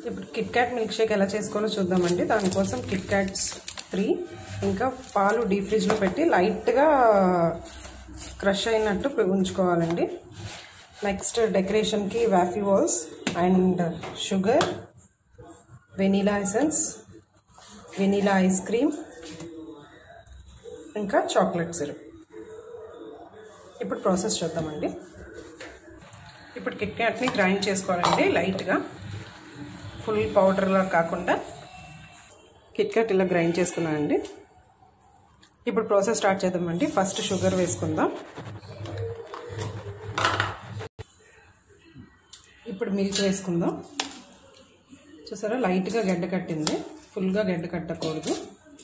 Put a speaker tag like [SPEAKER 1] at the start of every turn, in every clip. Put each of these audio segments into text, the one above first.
[SPEAKER 1] ఇప్పుడు Kit Kat milk shake ఎలా చేసుకోవాలో చూద్దామండి దానికోసం కిట్ క్యాట్స్ త్రీ ఇంకా పాలు డీప్ ఫ్రిడ్జ్లో పెట్టి లైట్గా క్రష్ అయినట్టు పె- ఉంచుకోవాలండి నెక్స్ట్ డెకరేషన్కి wafer walls and sugar vanilla essence vanilla ice cream ఇంకా చాక్లెట్ సిరప్ ఇప్పుడు ప్రాసెస్ చూద్దామండి ఇప్పుడు కిట్ క్యాట్ని గ్రైండ్ చేసుకోవాలండి లైట్గా ఫుల్ పౌడర్లా కాకుండా కిట్ క్యాట్ ఇలా గ్రైండ్ చేసుకున్నానండి ఇప్పుడు ప్రాసెస్ స్టార్ట్ చేద్దామండి ఫస్ట్ షుగర్ వేసుకుందాం ఇప్పుడు మిల్క్ వేసుకుందాం చూసారా లైట్గా గడ్డ కట్టింది ఫుల్గా గడ్డ కట్టకూడదు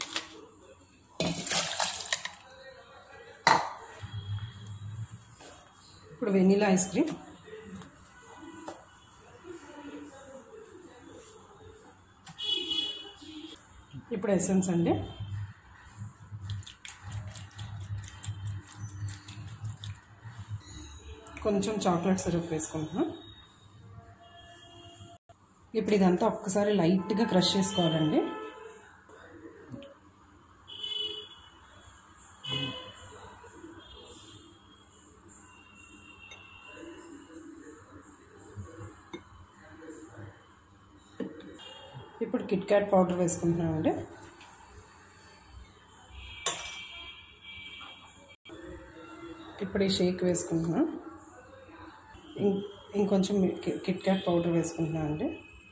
[SPEAKER 1] ఇప్పుడు వెనీలా ఐస్ క్రీమ్ ఇప్పుడు ఎసెన్స్ అండి కొంచెం చాక్లెట్ సిరప్ వేసుకుంటున్నాం ఇప్పుడు ఇదంతా ఒక్కసారి లైట్గా క్రష్ చేసుకోవాలండి ఇప్పుడు కిట్ క్యాట్ పౌడర్ వేసుకుంటున్నామండి ఇప్పుడు ఈ షేక్ వేసుకుంటున్నాం ఇం- ఇంకొంచెం కి- కిట్ క్యాట్ పౌడర్ వేసుకుంటున్నాం అండి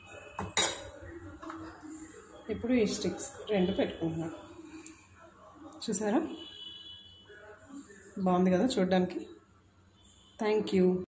[SPEAKER 1] ఇప్పుడు ఈ స్టిక్స్ రెండు పెట్టుకుంటున్నాం చూసారా బాగుంది కదా చూడడానికి థ్యాంక్ యూ